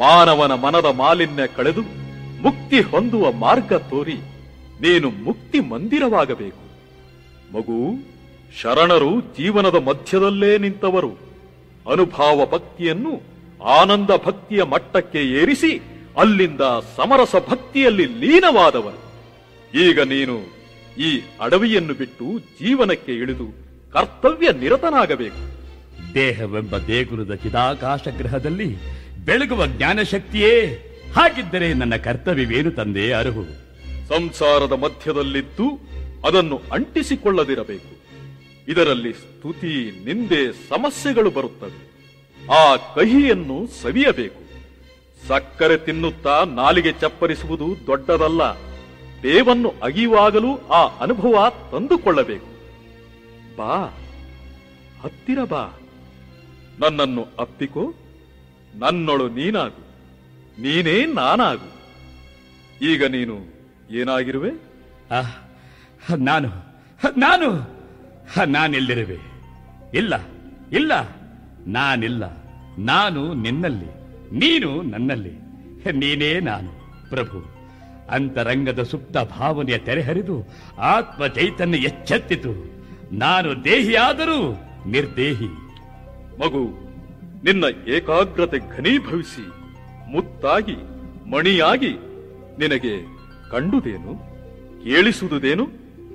ಮಾನವನ ಮನದ ಮಾಲಿನ್ಯ ಕಳೆದು ಮುಕ್ತಿ ಹೊಂದುವ ಮಾರ್ಗ ತೋರಿ ನೀನು ಮುಕ್ತಿ ಮಂದಿರವಾಗಬೇಕು ಮಗು ಶರಣರು ಜೀವನದ ಮಧ್ಯದಲ್ಲೇ ನಿಂತವರು ಅನುಭಾವ ಭಕ್ತಿಯನ್ನು ಆನಂದ ಭಕ್ತಿಯ ಮಟ್ಟಕ್ಕೆ ಏರಿಸಿ ಅಲ್ಲಿಂದ ಸಮರಸ ಭಕ್ತಿಯಲ್ಲಿ ಲೀನವಾದವರು ಈಗ ನೀನು ಈ ಅಡವಿಯನ್ನು ಬಿಟ್ಟು ಜೀವನಕ್ಕೆ ಇಳಿದು ಕರ್ತವ್ಯ ನಿರತನಾಗಬೇಕು ದೇಹವೆಂಬ ದೇಗುಲದ ಚಿದಾಕಾಶ ಗ್ರಹದಲ್ಲಿ ಬೆಳಗುವ ಜ್ಞಾನಶಕ್ತಿಯೇ ಹಾಗಿದ್ದರೆ ನನ್ನ ಕರ್ತವ್ಯವೇನು ತಂದೆ ಅರುಹು ಸಂಸಾರದ ಮಧ್ಯದಲ್ಲಿದ್ದು ಅದನ್ನು ಅಂಟಿಸಿಕೊಳ್ಳದಿರಬೇಕು ಇದರಲ್ಲಿ ಸ್ತುತಿ ನಿಂದೆ ಸಮಸ್ಯೆಗಳು ಬರುತ್ತವೆ ಆ ಕಹಿಯನ್ನು ಸವಿಯಬೇಕು ಸಕ್ಕರೆ ತಿನ್ನುತ್ತಾ ನಾಲಿಗೆ ಚಪ್ಪರಿಸುವುದು ದೊಡ್ಡದಲ್ಲ ಬೇವನ್ನು ಅಗಿಯುವಾಗಲೂ ಆ ಅನುಭವ ತಂದುಕೊಳ್ಳಬೇಕು ಬಾ ಹತ್ತಿರ ಬಾ ನನ್ನನ್ನು ಅಪ್ಪಿಕೋ ನನ್ನೊಳು ನೀನಾಗು ನೀನೇ ನಾನಾಗು ಈಗ ನೀನು ಏನಾಗಿರುವೆ ಆಹ್, ನಾನು ನಾನು ನಾನೆಲ್ಲಿರುವೆ ಇಲ್ಲ ಇಲ್ಲ ನಾನಿಲ್ಲ ನಾನು ನಿನ್ನಲ್ಲಿ ನೀನು ನನ್ನಲ್ಲಿ ನೀನೇ ನಾನು ಪ್ರಭು ಅಂತರಂಗದ ಸುಪ್ತ ಭಾವನೆಯ ತೆರೆಹರಿದು ಆತ್ಮ ಚೈತನ್ಯ ಎಚ್ಚೆತ್ತಿತು ನಾನು ದೇಹಿಯಾದರೂ ನಿರ್ದೇಹಿ ಮಗು ನಿನ್ನ ಏಕಾಗ್ರತೆ ಘನೀಭವಿಸಿ ಮುತ್ತಾಗಿ ಮಣಿಯಾಗಿ ನಿನಗೆ ಕಂಡುದೇನು ಕೇಳಿಸುವುದೇನು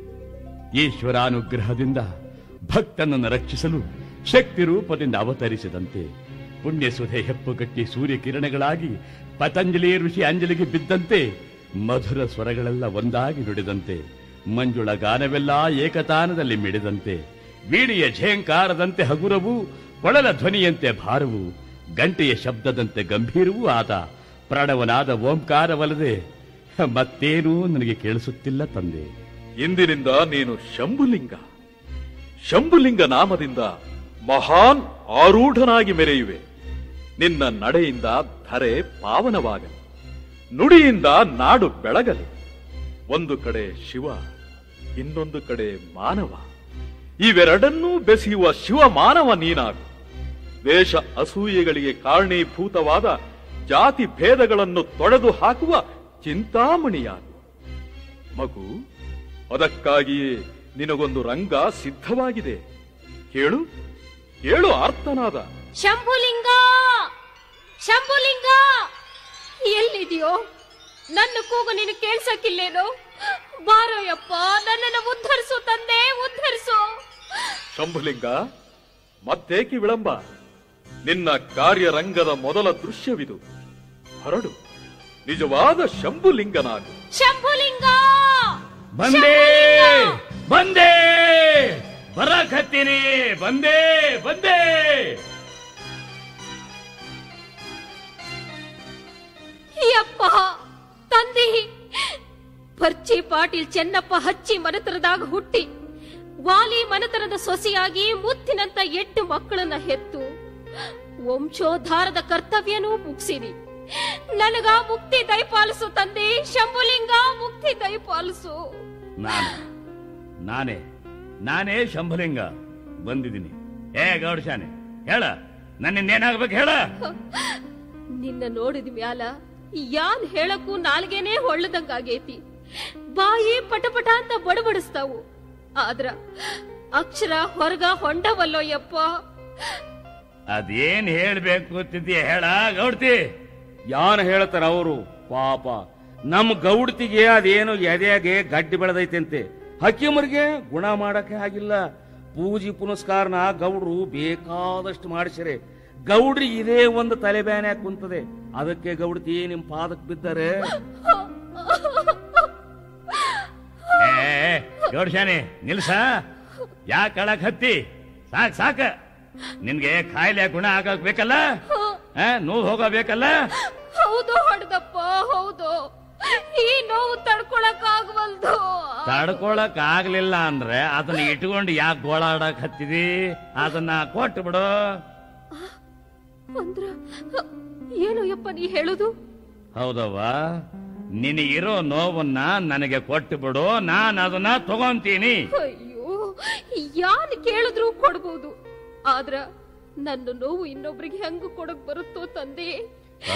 ಈಶ್ವರಾನುಗ್ರಹದಿಂದ ಭಕ್ತನನ್ನು ರಕ್ಷಿಸಲು ಶಕ್ತಿ ರೂಪದಿಂದ ಅವತರಿಸಿದಂತೆ ಪುಣ್ಯಸುಧೆ ಹೆಪ್ಪುಗಟ್ಟಿ ಸೂರ್ಯಕಿರಣಗಳಾಗಿ ಪತಂಜಲಿ ಋಷಿ ಅಂಜಲಿಗೆ ಬಿದ್ದಂತೆ ಮಧುರ ಸ್ವರಗಳೆಲ್ಲ ಒಂದಾಗಿ ನುಡಿದಂತೆ ಮಂಜುಳ ಗಾನವೆಲ್ಲ ಏಕತಾನದಲ್ಲಿ ಮಿಡಿದಂತೆ ವೀಣಿಯ ಝೇಂಕಾರದಂತೆ ಹಗುರವು ಕೊಳಲ ಧ್ವನಿಯಂತೆ ಭಾರವು ಗಂಟೆಯ ಶಬ್ದದಂತೆ ಗಂಭೀರವೂ ಆದ ಪ್ರಣವನಾದ ಓಂಕಾರವಲ್ಲದೆ ಮತ್ತೇನೂ ನನಗೆ ಕೇಳಿಸುತ್ತಿಲ್ಲ ತಂದೆ ಇಂದಿನಿಂದ ನೀನು ಶಂಭುಲಿಂಗ ಶಂಭುಲಿಂಗ ನಾಮದಿಂದ ಮಹಾನ್ ಆರೂಢನಾಗಿ ಮೆರೆಯುವೆ ನಿನ್ನ ನಡೆಯಿಂದ ಧರೆ ಪಾವನವಾಗಲಿ ನುಡಿಯಿಂದ ನಾಡು ಬೆಳಗಲಿ ಒಂದು ಕಡೆ ಶಿವ ಇನ್ನೊಂದು ಕಡೆ ಮಾನವ ಇವೆರಡನ್ನೂ ಬೆಸೆಯುವ ಶಿವ ಮಾನವ ನೀನಾಗು ವೇಷ ಅಸೂಯೆಗಳಿಗೆ ಕಾರಣೀಭೂತವಾದ ಜಾತಿ ಭೇದಗಳನ್ನು ತೊಡೆದು ಹಾಕುವ ಚಿಂತಾಮಣಿಯಾಗು ಮಗು ಅದಕ್ಕಾಗಿಯೇ ನಿನಗೊಂದು ರಂಗ ಸಿದ್ಧವಾಗಿದೆ ಕೇಳು ಕೇಳು ಆರ್ತನಾದ ಶಂಭುಲಿಂಗ ಶಂಭುಲಿಂಗ ಎಲ್ಲಿದೆಯೋ ನನ್ನ ಕೂಗು ನೀನು ಕೇಳ್ಸಕ್ಕಿಲ್ಲೇನೋ ಬಾರೋಯಪ್ಪ ನನ್ನನ್ನು ಉದ್ಧರಿಸು ತಂದೆ ಉದ್ಧರಿಸು ಶಂಭುಲಿಂಗ ಮತ್ತೇಕೆ ವಿಳಂಬ ನಿನ್ನ ಕಾರ್ಯರಂಗದ ಮೊದಲ ದೃಶ್ಯವಿದು ಹೊರಡು ನಿಜವಾದ ಶಂಭುಲಿಂಗನಾಗು ಶಂಭುಲಿಂಗ ಬಂದೇ ಬಂದೇ ಬರಕತ್ತೀನಿ ಬಂದೇ ಬಂದೇ ಯಪ್ಪ ತಂದೆ ಬರ್ಚಿ ಪಾಟೀಲ್ ಚೆನ್ನಪ್ಪ ಹಚ್ಚಿ ಮನತರದಾಗ ಹುಟ್ಟಿ ವಾಲಿ ಮನತರದ ಸೊಸೆಯಾಗಿ ಮುತ್ತಿನಂತ ಎಂಟು ಮಕ್ಕಳನ್ನ ಹೆತ್ತು ವಂಶೋದ್ಧಾರದ ಕರ್ತವ್ಯನೂ ಮುಗಿಸಿರಿ ನನಗ ಮುಕ್ತಿ ದಯಪಾಲಿಸು ತಂದೆ ಶಂಭುಲಿಂಗ ಮುಕ್ತಿ ದಯಪಾಲಿಸು ನಾನು ನಾನೇ ನಾನೇ ಶಂಭಲಿಂಗ ಬಂದಿದ್ದೀನಿ ಏ ಗೌಡಶಾನೆ ಹೇಳ ನನ್ನಿಂದೇನಾಗ್ಬೇಕು ಹೇಳ ನಿನ್ನ ನೋಡಿದ ಮ್ಯಾಲ ಯಾನ್ ಹೇಳಕ್ಕೂ ನಾಲ್ಗೆನೇ ಹೊಳ್ಳದಂಗಾಗೈತಿ ಬಾಯಿ ಪಟಪಟ ಅಂತ ಬಡಬಡಿಸ್ತಾವು ಆದ್ರ ಅಕ್ಷರ ಹೊರಗ ಹೊಂಡವಲ್ಲೋ ಯಪ್ಪ ಅದೇನ್ ಹೇಳ್ಬೇಕು ಅಂತಿದ್ಯ ಹೇಳ ಗೌಡ್ತಿ ಯಾನ್ ಹೇಳ್ತಾರ ಅವರು ಪಾಪ ನಮ್ ಗೌಡ್ತಿಗೆ ಅದೇನು ಎದೆಯಾಗೆ ಗಡ್ಡಿ ಬೆಳೆದೈತಂತೆ ಹಕ್ಕಿಮರಿಗೆ ಗುಣ ಮಾಡಕ್ಕೆ ಆಗಿಲ್ಲ ಪೂಜೆ ಪುನಸ್ಕಾರನ ಗೌಡ್ರು ಬೇಕಾದಷ್ಟು ಮಾಡಿಸಿರೆ ಗೌಡ್ರಿ ಇದೇ ಒಂದು ತಲೆ ಬ್ಯಾನೆ ಕುಂತದೆ ಅದಕ್ಕೆ ಗೌಡ್ತಿ ನಿಮ್ ಪಾದಕ್ ಬಿದ್ದರೆ ಏ ಗೌಡಶಾನೆ ನಿಲ್ಸ ಯಾಕೆ ಅಳಕ್ ಹತ್ತಿ ಸಾಕ್ ಸಾಕ ನಿನ್ಗೆ ಕಾಯಿಲೆ ಗುಣ ಆಗಕ್ ಬೇಕಲ್ಲ ಆ, ನೋವು ಹೋಗಬೇಕಲ್ಲ ಹೌದು ಹೊಡೆದಪ್ಪ ಹೌದು ಈ ನೋವು ತಡ್ಕೊಳಕ್ ಆಗವಲ್ದು ತಡ್ಕೊಳಕ್ ಆಗ್ಲಿಲ್ಲ ಅಂದ್ರೆ ಅದನ್ನ ಇಟ್ಕೊಂಡು ಯಾಕೆ ಗೋಳಾಡಕ್ ಹತ್ತಿದಿ ಅದನ್ನ ಕೊಟ್ಟು ಬಿಡು ಅಂದ್ರ ಏನು ಯಪ್ಪ ನೀ ಹೇಳುದು ಹೌದವ್ವ ನಿನಗಿರೋ ನೋವನ್ನ ನನಗೆ ಕೊಟ್ಟು ಬಿಡು ನಾನು ಅದನ್ನ ತಗೊಂತೀನಿ ಅಯ್ಯೋ ಯಾನ್ ಕೇಳಿದ್ರು ಕೊಡ್ಬೋದು ಆದ್ರ ನನ್ನ ನೋವು ಇನ್ನೊಬ್ರಿಗೆ ಹೆಂಗ ಕೊಡಕ್ ಬರುತ್ತೋ ತಂದೆ